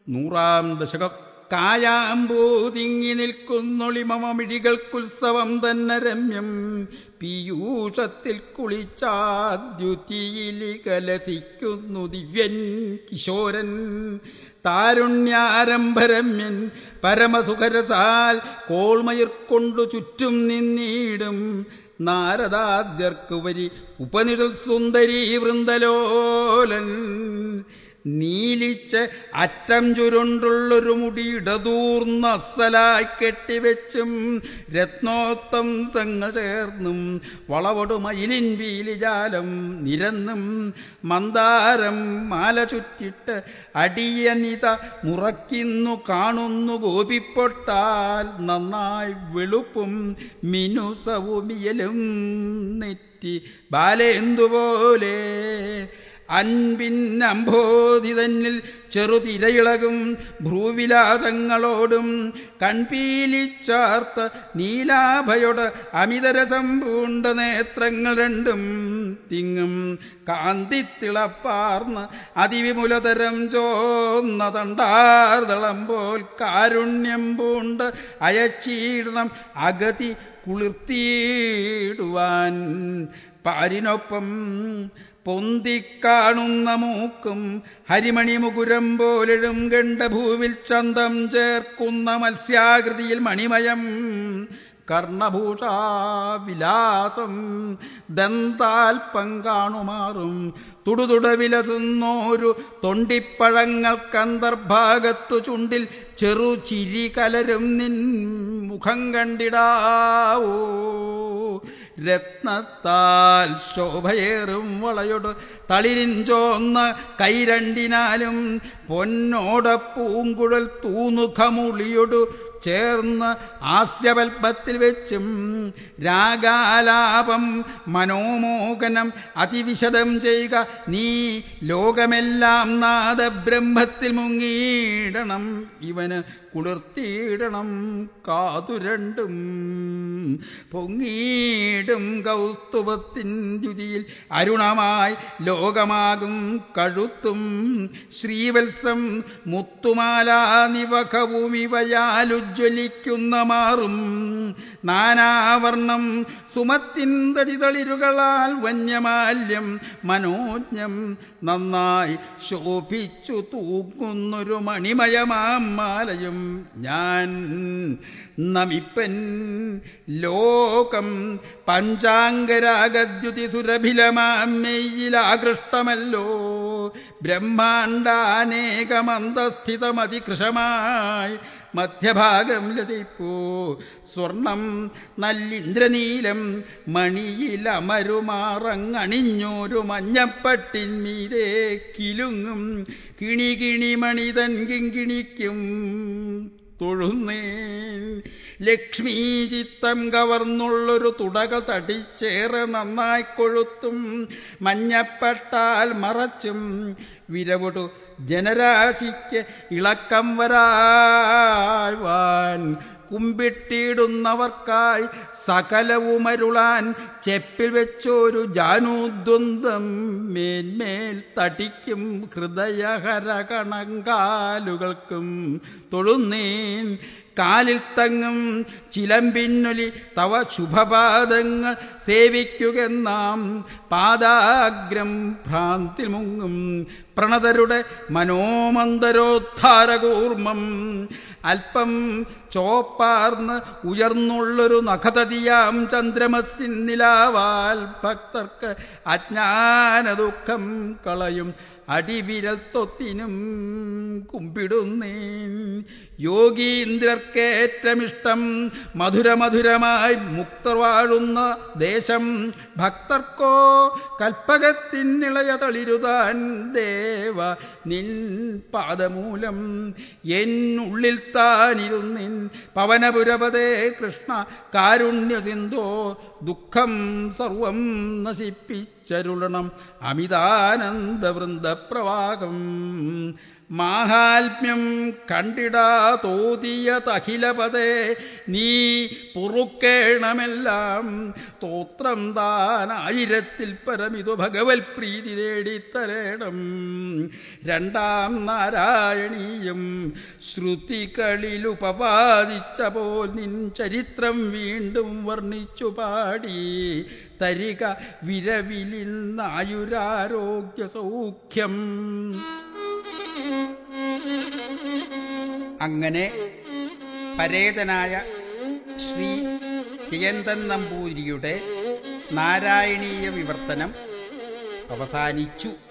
നൂറാം ദശകം കായാമ്പൂതിങ്ങി നിൽക്കുന്നൊളിമമിഴികൾക്കുത്സവം തന്നെ രമ്യം പീയൂഷത്തിൽ കുളിച്ചാദ്യുതിയിലി കലസിക്കുന്നു ദിവ്യൻ കിശോരൻ താരുണ്യാരംഭരമ്യൻ പരമസുഖരസാൽ കോൾമയിർ കൊണ്ടു ചുറ്റും നിന്നീടും നാരദാദ്യർക്ക് വരി ഉപനിഷൽ സുന്ദരീ വൃന്ദലോലൻ നീലിച്ച് അറ്റം ചുരുണ്ടുള്ളൊരു മുടി ഇടതൂർന്ന അസലായി കെട്ടിവെച്ചും രത്നോത്തംസങ്ങൾ ചേർന്നും വളവൊടു മയിലിൻ പീലിജാലം നിരന്നും മന്ദാരം മാല ചുറ്റിട്ട് അടിയനിത മുറയ്ക്കുന്നു കാണുന്നു ഗോപിപ്പൊട്ടാൽ നന്നായി വെളുപ്പും മിനുസവുമിയലും നെറ്റി ബാലേന്തുപോലെ അൻപിൻ അംബോധി തന്നിൽ ചെറുതിരയിളകും ഭ്രൂവിലാസങ്ങളോടും കൺപീലിച്ചാർത്ത നീലാഭയോട് അമിതരസം പൂണ്ട നേത്രങ്ങൾ രണ്ടും തിങ്ങും കാന്തിത്തിളപ്പാർന്ന് അതിവിമുലതരം ചോന്ന തണ്ടാർതളം പോൽ കാരുണ്യം പൂണ്ട് അയച്ചീടണം അഗതി കുളിർത്തിയിടുവാൻ പാരിനൊപ്പം പൊന്തിക്കാണുന്ന മൂക്കും ഹരിമണി മുകുരം പോലെഴും ഗണ്ഡഭൂവിൽ ചന്തം ചേർക്കുന്ന മത്സ്യാകൃതിയിൽ മണിമയം കർണഭൂഷാ വിലാസം ദന്താൽപ്പം കാണുമാറും തുടുതുട വിലസുന്നോരു തൊണ്ടിപ്പഴങ്ങൾക്കന്തർഭാഗത്തു ചുണ്ടിൽ ചെറു ചിരി കലരും നിൻ മുഖം കണ്ടിടാവോ രത്നത്താൽ ശോഭയേറും വളയൊട് തളിരിൻ ചോന്ന കൈരണ്ടിനാലും പൊന്നോട പൂങ്കുഴൽ തൂനുഖമുളിയൊടു ചേർന്ന് ആസ്യവൽപ്പത്തിൽ വെച്ചും രാഗാലാപം മനോമോഹനം അതിവിശദം ചെയ്യുക നീ ലോകമെല്ലാം നാദബ്രഹ്മത്തിൽ മുങ്ങിയിടണം ഇവന് കുളിർത്തിയിടണം കാതുരണ്ടും പൊങ്ങിയിടും കൗസ്തുഭത്തിൻ ദ്യുതിയിൽ അരുണമായി ലോകമാകും കഴുത്തും ശ്രീവത്സം മുത്തുമാലാ നിവകവും ഇവയാലുജ്വലിക്കുന്ന മാറും നാനാവർണം സുമത്തിന്തതിതളിരുകളാൽ വന്യമാല്യം മനോജ്ഞം നന്നായി ശോഭിച്ചു തൂങ്ങുന്നൊരു മണിമയമാം മാലയും ഞാൻ നമിപ്പൻ ലോകം പഞ്ചാംഗരാഗദ്യുതി സുരഭിലമാമെയ്യിലാകൃഷ്ടമല്ലോ ബ്രഹ്മാണ്ടാനേകമന്തസ്ഥിതമതികൃശമായി മധ്യഭാഗം ലസിപ്പൂ സ്വർണം നല്ലിന്ദ്രനീലം മണിയിലമരുമാറങ്ങണിഞ്ഞോരു മഞ്ഞപ്പട്ടിന്മീതേ കിലുങ്ങും കിണി കിണി മണിതൻ കിങ്കിണിക്കും തൊഴുന്നേൻ ലക്ഷ്മീ ചിത്തം കവർന്നുള്ളൊരു തുടകൾ തടിച്ചേറെ നന്നായി കൊഴുത്തും മഞ്ഞപ്പെട്ടാൽ മറച്ചും വിരവിടു ജനരാശിക്ക് ഇളക്കം വരാൻ കുമ്പിട്ടിടുന്നവർക്കായി സകലവുമരുളാൻ ചെപ്പിൽ വെച്ചൊരു ജാനൂദ്വന്ദ്ം മേന്മേൽ തടിക്കും ഹൃദയഹരകണങ്കാലുകൾക്കും തൊഴുന്നേൻ കാലിൽ തങ്ങും ചിലമ്പിന്നൊലി തവ ശുഭപാദങ്ങൾ സേവിക്കുകെന്നാം പാദാഗ്രം ഭ്രാന്തിൽ മുങ്ങും പ്രണതരുടെ മനോമന്ദരോദ്ധാരകൂർമ്മം അല്പം ചോപ്പാർന്ന് ഉയർന്നുള്ളൊരു നഖതതിയാം ചന്ദ്രമസിൻ നിലാവാൽ ഭക്തർക്ക് അജ്ഞാന ദുഃഖം കളയും അടിവിരൽ തൊത്തിനും കുമ്പിടുന്നേൻ യോഗീന്ദ്രർക്കേറ്റമിഷ്ടം മധുരമധുരമായി മുക്തർ വാഴുന്ന ദേശം ഭക്തർക്കോ കൽപ്പകത്തിനിളയ തളിരുതാൻ ദേവ നിൻ പാദമൂലം എന്നുള്ളിൽ താനിരുന്നിൻ പവനപുരപതേ കൃഷ്ണ കാരുണ്യ സിന്ധോ ദുഃഖം സർവം നശിപ്പിച്ചരുളണം അമിതാനന്ദവൃന്ദപ്രവാഹം മാഹാത്മ്യം കണ്ടിടാ തോതിയ തഖിലപതേ നീ പൊറുക്കേണമെല്ലാം തോത്രം താൻ ആയിരത്തിൽ പരമിതു ഭഗവത് പ്രീതി നേടിത്തരേണം രണ്ടാം നാരായണീയം ശ്രുതികളിൽ ഉപപാദിച്ച പോൽ നിൻ ചരിത്രം വീണ്ടും വർണ്ണിച്ചു പാടി തരിക വിരവിലിന്നായുരാരോഗ്യ സൗഖ്യം അങ്ങനെ പരേതനായ ശ്രീ ജയന്തൻ നമ്പൂതിരിയുടെ നാരായണീയ വിവർത്തനം അവസാനിച്ചു